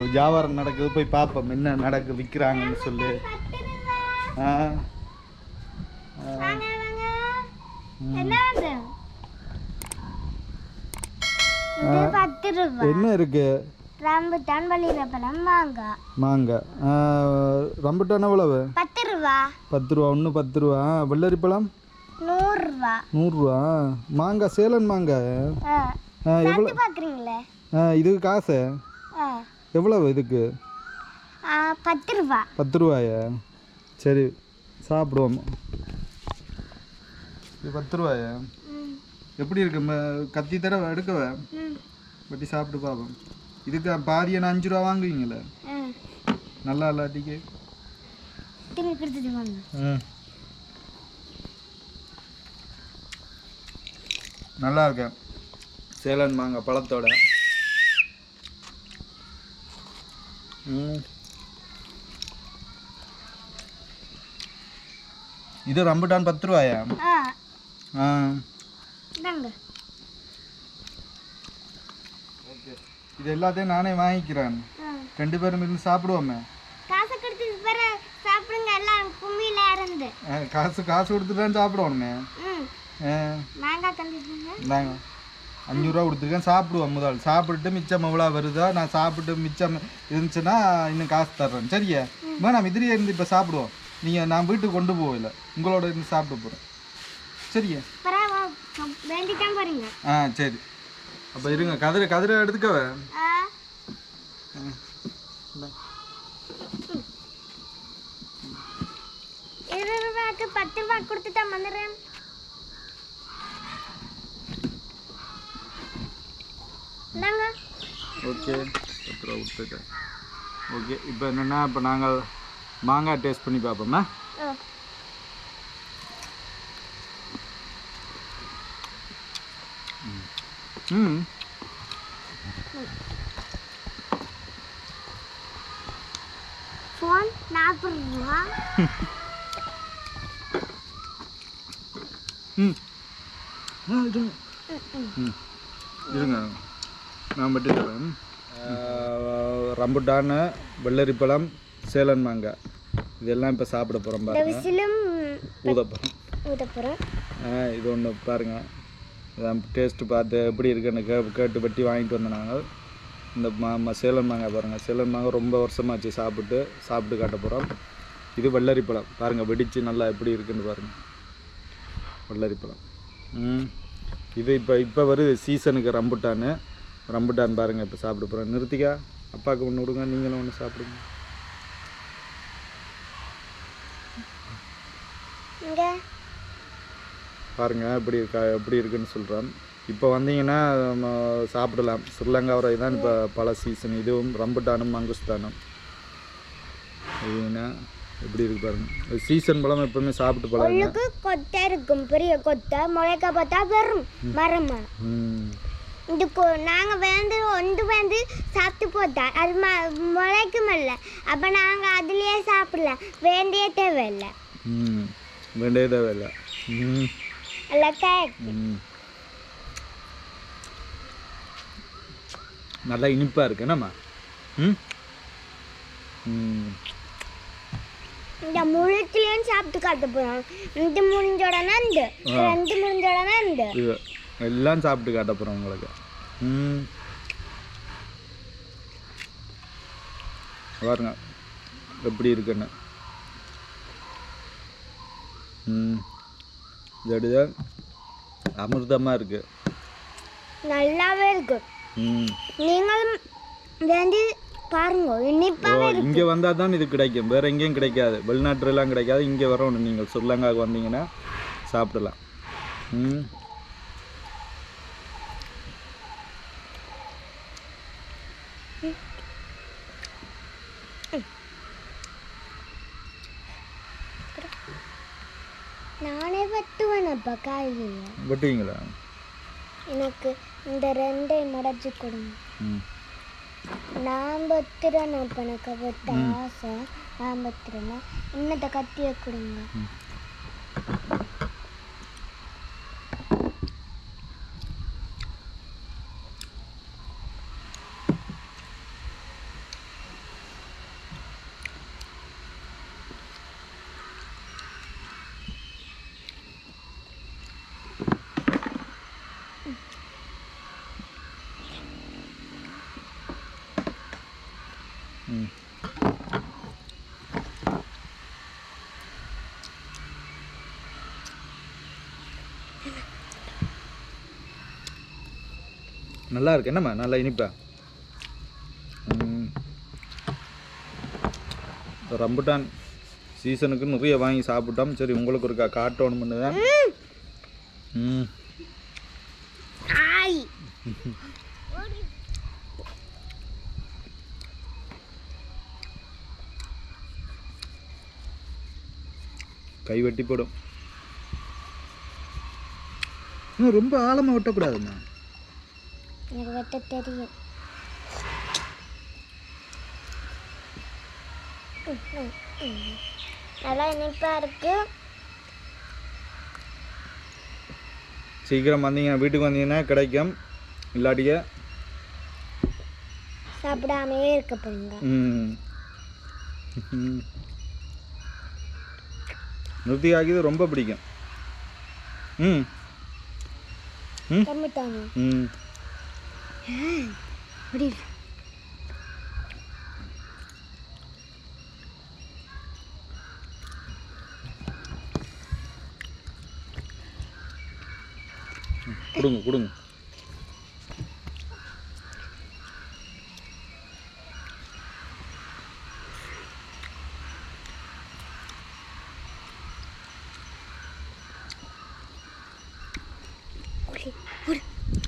ஒரு வியாபாரம் நடக்குது போய் பார்ப்போம் என்ன நடக்கு விற்கிறாங்கன்னு சொல்லி ஆ ஆ. வாங்க வாங்க ம். என்ன இது இது பத்து ரூபாய் என்ன இருக்கு ரம்புட்டான் வள்ளிரப்பழம் மாங்காய் மாங்காய் ஆ, ரம்புட்டான் எவ்வளவு பத்து ரூபா பத்து ரூபா ஒன்று பத்து ரூபா வெள்ளரிப்பழம் நூறு ரூபா நூறுரூவா மாங்காய் சேலன் மாங்காய் ஆ ஆ எவ்வளோ சாப்பிட்டு பார்க்குறீங்களே ஆ இதுக்கு காசு ஆ எவ்வளவு இதுக்கு ஆ, பத்து ரூபா பத்து ரூபாயா சரி சாப்பிடுவோம் இது பத்து ரூபாயா ம் எப்படி இருக்கு ம- கத்தி தர எடுக்கவே ம் வெட்டி சாப்பிட்டு பார்ப்போம் இதுக்கு பாதியை நான் அஞ்சு ரூபா வாங்குவீங்களே ஆ நல்லா இல்லாட்டிக்கு திரும்பி கொடுத்துட்டு வாங்க ம் நல்லா இருக்கேன் சேலன் மாங்காய் பழத்தோட ம் இது ரம்புட்டான் பத்து ரூபாயா ஆ ஆ இந்தாங்க ஓகே இது எல்லாத்தையும் நானே வாங்கிக்கிறேன் ஆ ரெண்டு பேரும் இருந்து சாப்பிடுவோமே காசை கொடுத்து பிற சாப்பிடுங்க எல்லாம் கும்மியில இருந்து ஆ, காசு காசு கொடுத்துட்டு தான் சாப்பிடுவோமே ம் ஆ மாங்காய் தந்துட்டுங்க இந்தாங்க அஞ்சூறுரூவா கொடுத்துருக்கேன் சாப்பிடுவோம் முதல் சாப்பிட்டு மிச்சம் எவ்வளோ வருதோ நான் சாப்பிட்டு மிச்சம் இருந்துச்சுன்னா இன்னும் காசு தர்றேன் சரியா வேணாம் இதுலேயே இருந்து இப்போ சாப்பிடுவோம் நீங்கள் நான் வீட்டுக்கு கொண்டு போகல உங்களோட இருந்து சாப்பிட்டு போகிறேன் சரியா பரவா வேண்டித்தான் போறீங்க ஆ சரி அப்போ இருங்க கதிரை கதிரை எடுத்துக்கவே ஆ இருபது ரூபாய்க்கு பத்து ரூபாய் கொடுத்துட்டா வந்துடுறேன் இந்தாங்க ஓகே பத்து ரூபா கொடுத்துட்டேன் ஓகே இப்போ என்னென்னா இப்போ நாங்கள் மாங்காய் டேஸ்ட் பண்ணி பார்ப்போம்னா ஓ ம் ஃபோன் நாற்பது ரூபா ம் ஆ, இருங்க ம் இருங்க நான் மட்டும் தரேன் ரம்புட்டான் வெள்ளரிப்பழம் சேலன் மாங்காய் இதெல்லாம் இப்போ சாப்பிட போகிறோம் இந்த பாருங்க விசிலும் ஊதப்பழம் ஊதப்புறம் ஆ இது ஒன்று பாருங்கள் இதான் டேஸ்ட்டு பார்த்து எப்படி இருக்குன்னு கே கேட்டு வெட்டி வாங்கிட்டு வந்தோம் நாங்கள் இந்த மா மா சேலன் மாங்காய் பாருங்கள் சேலன் மாங்காய் ரொம்ப வருஷமாச்சு சாப்பிட்டு சாப்பிட்டு காட்ட போகிறோம் இது வெள்ளரிப்பழம் பாருங்கள் வெடித்து நல்லா எப்படி இருக்குன்னு பாருங்கள் வெள்ளரிப்பழம் ம் இது இப்போ இப்போ வருது சீசனுக்கு ரம்புட்டான் ரம்புட்டான் பாருங்கள் இப்போ சாப்பிட போகிறோம் நிறுத்திக்கா அப்பாவுக்கு ஒன்று விடுங்க நீங்களும் ஒன்று சாப்பிடுங்க இங்க பாருங்க எப்படி இருக்கா எப்படி இருக்குன்னு சொல்கிறேன் இப்போ வந்தீங்கன்னா நம்ம சாப்பிடலாம் ஸ்ரீலங்கா வரை தான் இப்போ பல சீசன் இதுவும் ரம்புட்டானும் மங்குஸ்தானும் இதுனா எப்படி இருக்கு பாருங்க சீசன் பழம் எப்பவுமே சாப்பிட்டு பழம் உள்ளுக்கு கொட்டை இருக்கும் பெரிய கொட்டை முளைக்க பார்த்தா வெறும் மரமா ம் இந்த கொ- நாங்க வந்து ஒன்று வந்து சாப்பிட்டு போட்டா அது ம முளைக்குமில்ல அப்போ நாங்கள் அதுலேயே சாப்பிடலாம் வேண்டிய தேவையில்லை ம் வேண்டிய தேவையில்லை ம் எல்லாம் கேக் ம் நல்லா இனிப்பாக இருக்கு என்னம்மா ம் ம் இந்த முழுத்துலேயும் சாப்பிட்டு காட்ட போகிறோம் இந்த முடிஞ்ச உடனே இந்த ஆ. ரெண்டு முடிஞ்ச உடனே இந்த இது எல்லாம் சாப்பிட்டு காட்ட போகிறோம் உங்களுக்கு ம் பாருங்க எப்படி இருக்குன்னு ம் ஜடுதா அமிர்தமாக இருக்கு நல்லாவே இருக்கு ம் நீங்களும் வேண்டி பாருங்க ஓ இனிப்பாவே இருக்கு இங்கே வந்தால் தான் இது கிடைக்கும் வேறு எங்கேயும் கிடைக்காது வெளிநாட்டுலலாம் கிடைக்காது இங்கே வரணும் நீங்கள் ஸ்ரீலங்காவுக்கு வந்தீங்கன்னா சாப்பிடலாம் ம் நானே வெட்டுவேன் அப்பா காய்கறியை வெட்டுவீங்களா எனக்கு இந்த ரெண்டை மடைச்சு கொடுங்க ம் நான் வெத்துறேன் அப்போ எனக்கு வெட்ட ஆசை நான் வெத்துறேன்னா இன்னத்தை கத்தியை கொடுங்க ம் நல்லா இருக்கு என்னம்மா நல்லா இனிப்பா ம். இந்த ரம்புட்டான் சீசனுக்கு நிறைய வாங்கி சாப்பிட்டோம் சரி உங்களுக்கு இருக்கா காட்டணும்னு தான் ம் ஆய் கை வெட்டி போடும் இன்னும் ரொம்ப ஆழமாக வெட்டக்கூடாதுண்ணா எனக்கு வெட்ட தெரியும் ம், ம், ம். நல்லா இனிப்பா இருக்கு சீக்கிரம் வந்தீங்கன்னா வீட்டுக்கு வந்தீங்கன்னா கிடைக்கும் இல்லாட்டிக்க சாப்பிடாமையே இருக்க போறீங்க ம் ம். நிறுத்திகாக்கிது ரொம்ப பிடிக்கும் ம் ம் கம்மிட்டாங்க ம் அப்படி கொடுங்க கொடுங்க குடி குடி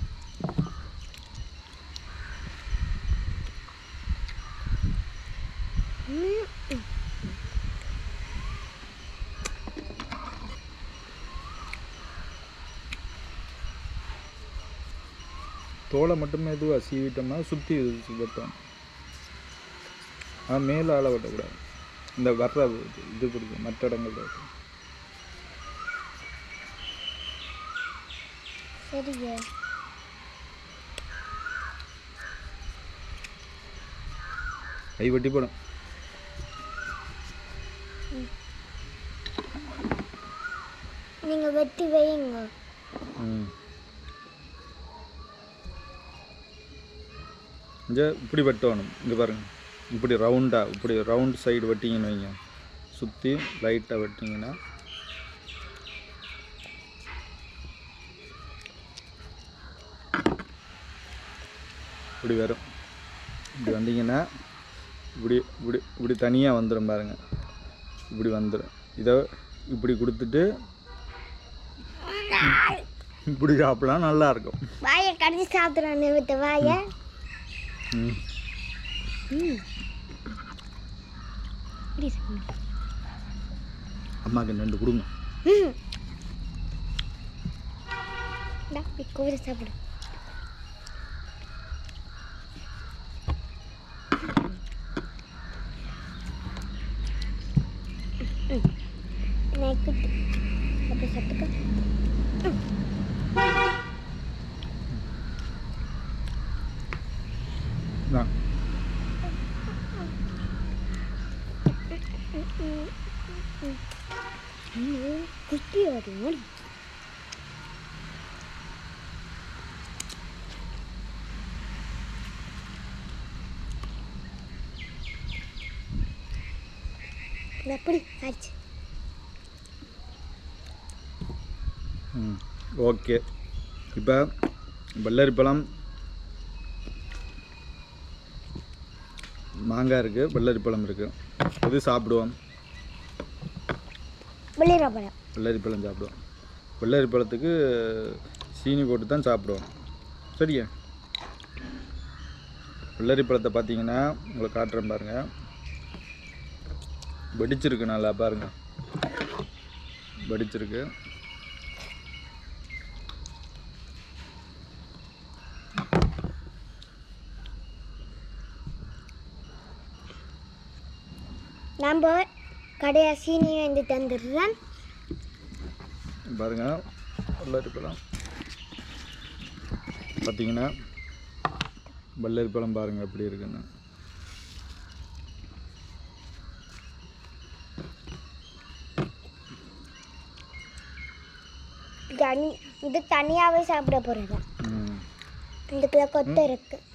ம், ம். தோலை மட்டுமே இதுவாக சீவிட்டோம்னா சுற்றி வெட்டணும் ஆனால் மேலே ஆள வெட்டக்கூடாது இந்த வர்ற இது- இது பிடிக்கும் மற்ற இடங்கள்ல வெட்டணும். சரிங்க கை வெட்டி போடும் நீங்க வெட்டி வையுங்க ம் இங்கே இப்படி வெட்டணும் இங்கே பாருங்க இப்படி ரவுண்டாக இப்படி ரவுண்ட் சைடு வெட்டிங்கன்னு வைங்க சுற்றி லைட்டாக வெட்டிங்கன்னா இப்படி வரும் இப்படி வந்தீங்கன்னா இப்படி இப்படி இப்படி தனியாக வந்துடும் பாருங்க இப்படி வந்துடும் இதை இப்படி கொடுத்துட்டு இப்படி சாப்பிடலாம் நல்லா இருக்கும் வாயை கடிச்சு சாப்பிட்றேன் நிமித்த வாயை ம் ம் இப்படி சாப்பிடு. அம்மாவுக்கு ரெண்டு கொடுங்க ம் இந்தா, இப்படி கோவில சாப்பிடு ம். எனக்கு அப்படி சாப்பிட்டுக்க நான் ம், குட்டி வரும் ஓடி. இது அப்படி ஆச்சு ம் ஓகே இப்போ வெள்ளரி பழம் மாங்காய் இருக்குது வெள்ளரி பழம் இருக்குது எது சாப்பிடுவோம் வெளியிடப்படம் வெள்ளரி பழம் சாப்பிடுவோம் வெள்ளரி பழத்துக்கு சீனி போட்டு தான் சாப்பிடுவோம் சரியா வெள்ளரி பழத்தை பார்த்தீங்கன்னா உங்களை காட்டுறேன் பாருங்கள் வெடிச்சிருக்கு நல்லா பாருங்கள் வெடிச்சிருக்கு நம்ம கடையா சீனி வந்து தந்துடுறேன் பாருங்க வெள்ளரி பழம் பார்த்தீங்கன்னா வெள்ளரி பழம் பாருங்கள் எப்படி இருக்குன்னு தனி இது தனியாகவே சாப்பிட போகிறது ம் இதுக்குள்ள கொத்து இருக்கு